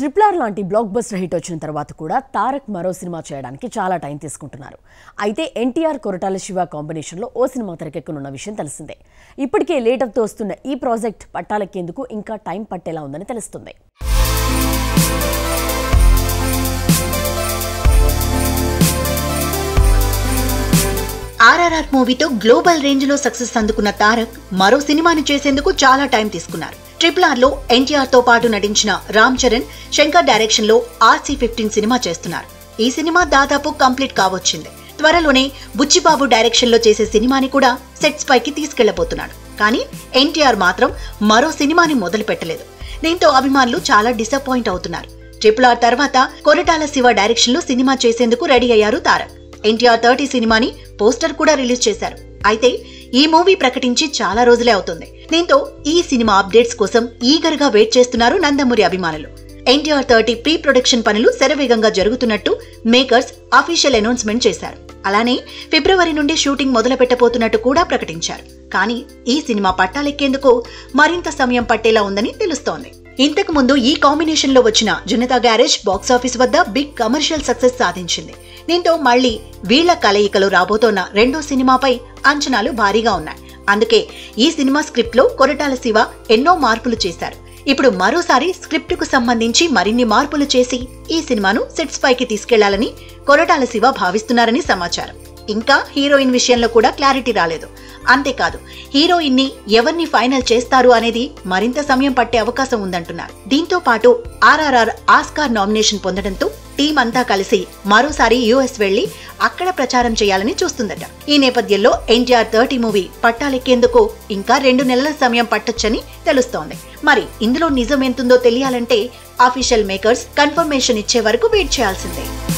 triple R లాంటి blockbuster hit వచ్చిన తర్వాత కూడా తారక్ మరో సినిమా చేయడానికి చాలా టైం తీసుకుంటున్నారు అయితే ఎన్టీఆర్ కొరటాల శివ కాంబినేషన్లో ఓ సినిమా తెరకెక్కనున్న విషయం తెలిసిందే ఇప్పటికే లేటర్తో వస్తున్న ఈ ప్రాజెక్ట్ పట్టాలెక్కేందుకు ఇంకా టైం పట్టేలా ఉందని తెలుస్తుంది ఆర్ఆర్ఆర్ మూవీతో గ్లోబల్ రేంజ్ లో సక్సెస్ అందుకున్న తారక్ మరో సినిమాని చేసేందుకు చాలా టైం తీసుకున్నారు ట్రిపుల్ ఆర్ లో ఎన్టీఆర్ తో పాటు నటించిన రామ్ చరణ్ శంకర్ డైరెక్షన్ లో ఆర్సీ ఫిఫ్టీన్ సినిమా చేస్తున్నారు ఈ సినిమా దాదాపు కంప్లీట్ కావచ్చింది త్వరలోనే బుచ్చిబాబు డైరెక్షన్ లో చేసే సినిమాని కూడా సెట్స్ పైకి తీసుకెళ్లబోతున్నాడు కానీ ఎన్టీఆర్ మాత్రం మరో సినిమాని మొదలు పెట్టలేదు దీంతో అభిమానులు చాలా డిసప్పాయింట్ అవుతున్నారు ట్రిపుల్ ఆర్ తర్వాత కొరటాల శివ డైరెక్షన్ లో సినిమా చేసేందుకు రెడీ అయ్యారు తారక్ ఎన్టీఆర్ థర్టీ సినిమాని పోస్టర్ కూడా రిలీజ్ చేశారు అయితే ఈ మూవీ ప్రకటించి చాలా రోజులే అవుతుంది దీంతో ఈ సినిమా అప్డేట్స్ కోసం ఈగర్ గా వెయిట్ చేస్తున్నారు నందమూరి అభిమానులు ఎన్టీఆర్ థర్టీ ప్రీ ప్రొడక్షన్ పనులు శరవేగంగా జరుగుతున్నట్టు మేకర్స్ అఫీషియల్ అనౌన్స్మెంట్ చేశారు అలానే ఫిబ్రవరి నుండి షూటింగ్ మొదలు పెట్టబోతున్నట్టు కూడా ప్రకటించారు కానీ ఈ సినిమా పట్టాలెక్కేందుకు మరింత సమయం పట్టేలా ఉందని తెలుస్తోంది ఇంతకు ముందు ఈ కాంబినేషన్ లో వచ్చిన జనతా గ్యారేజ్ బాక్సాఫీస్ వద్ద బిగ్ కమర్షియల్ సక్సెస్ సాధించింది దీంతో మళ్లీ వీళ్ల కలయికలో రాబోతోన్న రెండో సినిమాపై అంచనాలు భారీగా ఉన్నాయి అందుకే ఈ సినిమా స్క్రిప్ట్ లో కొరటాల శివ ఎన్నో మార్పులు చేశారు ఇప్పుడు మరోసారి స్క్రిప్ట్ కు సంబంధించి మరిన్ని మార్పులు చేసి ఈ సినిమాను సెట్స్ పైకి తీసుకెళ్లాలని కొరటాల శివ భావిస్తున్నారని సమాచారం ఇంకా హీరోయిన్ విషయంలో కూడా క్లారిటీ రాలేదు అంతేకాదు హీరోయిన్ ని ఎవరిని ఫైనల్ చేస్తారు అనేది మరింత సమయం పట్టే అవకాశం ఉందంటున్నారు దీంతో పాటు ఆర్ఆర్ఆర్ ఆస్కార్ నామినేషన్ పొందడంతో టీం అంతా కలిసి మరోసారి యుఎస్ వెళ్లి అక్కడ ప్రచారం చేయాలని చూస్తుందట ఈ నేపథ్యంలో ఎన్టీఆర్ థర్టీ మూవీ పట్టాలెక్కేందుకు ఇంకా రెండు నెలల సమయం పట్టొచ్చని తెలుస్తోంది మరి ఇందులో నిజం ఎంతుందో తెలియాలంటే అఫీషియల్ మేకర్స్ కన్ఫర్మేషన్ ఇచ్చే వరకు వెయిట్ చేయాల్సిందే